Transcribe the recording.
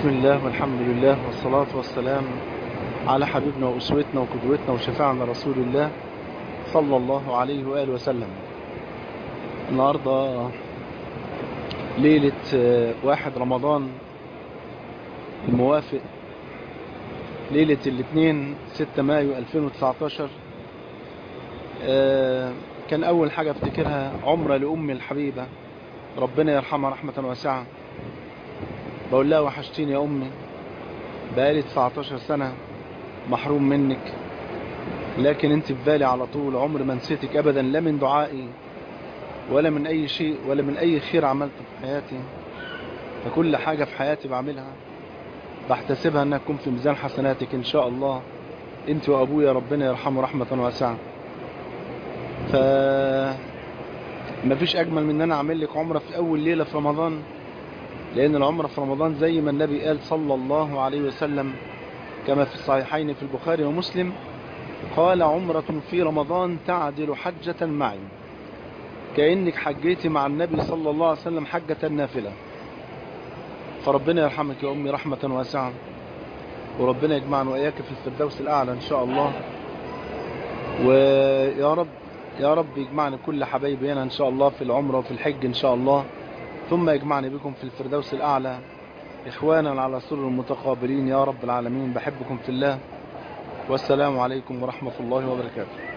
بسم الله والحمد لله والصلاة والسلام على حبيبنا وأسوتنا وقدوتنا وشفاعنا رسول الله صلى الله عليه وآله وسلم النهاردة ليلة واحد رمضان الموافق ليلة الاثنين 6 مايو 2019 كان أول حاجة افتكرها عمرة لأمي الحبيبة ربنا يرحمها رحمة واسعة بقول لها وحشتيني يا أمي بقالي 19 سنة محروم منك لكن انت في بالي على طول عمر ما نسيتك أبدا لا من دعائي ولا من أي شيء ولا من أي خير عملته في حياتي فكل حاجة في حياتي بعملها بحتسبها أنها تكون في ميزان حسناتك إن شاء الله انت وأبويا ربنا يرحمه رحمة واسعة ف مفيش أجمل من أن أنا أعمل لك عمرة في أول ليلة في رمضان لأن العمرة في رمضان زي ما النبي قال صلى الله عليه وسلم كما في الصحيحين في البخاري ومسلم قال عمرة في رمضان تعدل حجة معي كأنك حجيتي مع النبي صلى الله عليه وسلم حجة النافلة فربنا يرحمك يا أمي رحمة واسعة وربنا يجمعنا وإياك في الفردوس الأعلى إن شاء الله ويا رب يا رب يجمعنا كل حبايبي هنا إن شاء الله في العمرة وفي الحج إن شاء الله ثم يجمعني بكم في الفردوس الأعلى إخوانا على سر المتقابلين يا رب العالمين بحبكم في الله والسلام عليكم ورحمة الله وبركاته